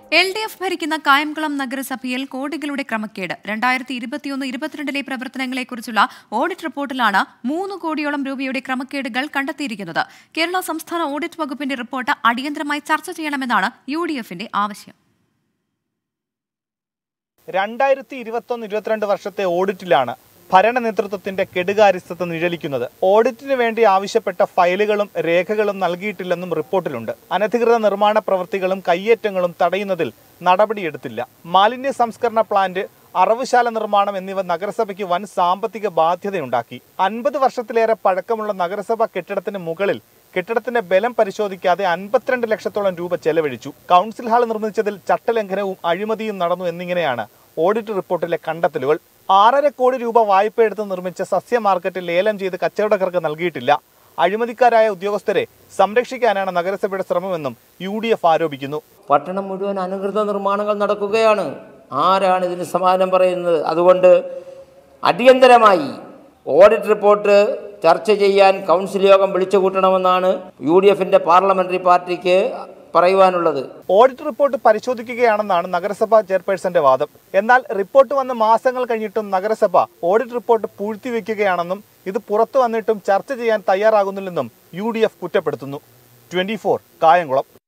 L D F ഭരിക്കുന്ന കായംകുളം നഗരസഭയിൽ കോടികളുടെ ക്രമക്കേട് രണ്ടായിരത്തി ഇരുപത്തിയൊന്ന് ഇരുപത്തിരണ്ടിലെ പ്രവർത്തനങ്ങളെക്കുറിച്ചുള്ള ഓഡിറ്റ് റിപ്പോർട്ടിലാണ് മൂന്ന് കോടിയോളം രൂപയുടെ ക്രമക്കേടുകൾ കണ്ടെത്തിയിരിക്കുന്നത് കേരള സംസ്ഥാന ഓഡിറ്റ് വകുപ്പിന്റെ റിപ്പോർട്ട് അടിയന്തരമായി ചർച്ച ചെയ്യണമെന്നാണ് യു ഡി എഫിന്റെ ആവശ്യം രണ്ടായിരത്തി ഇരുപത്തൊന്ന് ഇരുപത്തിരണ്ട് വർഷത്തെ ഓഡിറ്റിലാണ് ഭരണ നേതൃത്വത്തിന്റെ കെടുകാര്യസ്ഥത നിഴലിക്കുന്നത് ഓഡിറ്റിന് വേണ്ടി ആവശ്യപ്പെട്ട ഫയലുകളും രേഖകളും നൽകിയിട്ടില്ലെന്നും റിപ്പോർട്ടിലുണ്ട് അനധികൃത നിർമ്മാണ പ്രവൃത്തികളും കയ്യേറ്റങ്ങളും തടയുന്നതിൽ നടപടിയെടുത്തില്ല മാലിന്യ സംസ്കരണ പ്ലാന്റ് അറവുശാല നിർമ്മാണം എന്നിവ നഗരസഭയ്ക്ക് വൻ സാമ്പത്തിക ബാധ്യതയുണ്ടാക്കി അൻപത് വർഷത്തിലേറെ പഴക്കമുള്ള നഗരസഭ കെട്ടിടത്തിന് മുകളിൽ കെട്ടിടത്തിന്റെ ബലം പരിശോധിക്കാതെ അൻപത്തിരണ്ട് ലക്ഷത്തോളം രൂപ ചെലവഴിച്ചു കൗൺസിൽ ഹാൾ നിർമ്മിച്ചതിൽ ചട്ടലംഘനവും അഴിമതിയും നടന്നു എന്നിങ്ങനെയാണ് ഓഡിറ്റ് റിപ്പോർട്ടിലെ കണ്ടെത്തലുകൾ ആറര കോടി രൂപ വായ്പയെടുത്ത് നിർമ്മിച്ച സസ്യ മാർക്കറ്റ് ലേലം ചെയ്ത് കച്ചവടക്കാർക്ക് നൽകിയിട്ടില്ല അഴിമതിക്കാരായ ഉദ്യോഗസ്ഥരെ സംരക്ഷിക്കാനാണ് നഗരസഭയുടെ ശ്രമമെന്നും യു ഡി എഫ് ആരോപിക്കുന്നു പട്ടണം മുഴുവൻ അനുകൃത നിർമ്മാണങ്ങൾ നടക്കുകയാണ് ആരാണ് ഇതിന് സമാധാനം പറയുന്നത് അതുകൊണ്ട് അടിയന്തരമായി ഓഡിറ്റ് റിപ്പോർട്ട് ചർച്ച ചെയ്യാൻ കൗൺസിൽ യോഗം വിളിച്ചു കൂട്ടണമെന്നാണ് യു ഡി എഫിൻ്റെ പാർലമെൻ്ററി പാർട്ടിക്ക് പറയുവാനുള്ളത് ഓഡിറ്റ് റിപ്പോർട്ട് പരിശോധിക്കുകയാണെന്നാണ് നഗരസഭ ചെയർപേഴ്സന്റെ വാദം എന്നാൽ റിപ്പോർട്ട് വന്ന് മാസങ്ങൾ കഴിഞ്ഞിട്ടും നഗരസഭ ഓഡിറ്റ് റിപ്പോർട്ട് പൂഴ്ത്തിവെക്കുകയാണെന്നും ഇത് പുറത്തു വന്നിട്ടും ചർച്ച ചെയ്യാൻ തയ്യാറാകുന്നില്ലെന്നും യു കുറ്റപ്പെടുത്തുന്നു ട്വന്റി കായംകുളം